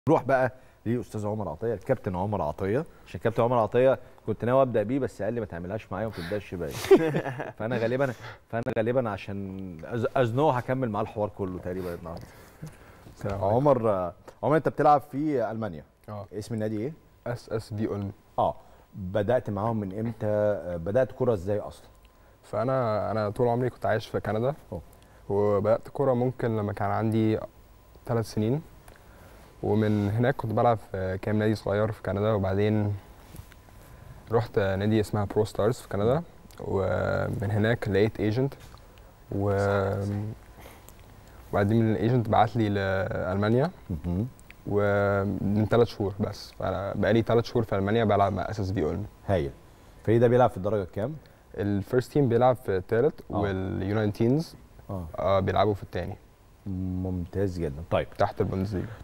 نروح بقى لاستاذ عمر عطيه الكابتن عمر عطيه عشان كابتن عمر عطيه كنت ناوي ابدا بيه بس قال لي ما تعملهاش معايا وما تبداش باين فانا غالبا فانا غالبا عشان أز- ازنقه هكمل معاه الحوار كله تقريبا النهارده السلام عليكم عمر عمر انت بتلعب في المانيا اه اسم النادي ايه؟ اس اس في اولم اه بدات معاهم من امتى؟ آه، بدات كوره ازاي اصلا؟ فانا انا طول عمري كنت عايش في كندا أوه. وبدات كوره ممكن لما كان عندي ثلاث سنين ومن هناك كنت بلعب في كام نادي صغير في كندا وبعدين رحت نادي اسمها برو ستارز في كندا ومن هناك لقيت ايجنت و وبعدين من الايجنت بعت لي لالمانيا ومن ثلاث شهور بس فانا بقالي ثلاث شهور في المانيا بلعب مع اس اس في اولم هايل فريق ده بيلعب في الدرجه الكام؟ الفيرست تيم بيلعب في الثالث آه. واليونايتينز اه آه بيلعبوا في الثاني ممتاز جدا طيب تحت البوندسليجا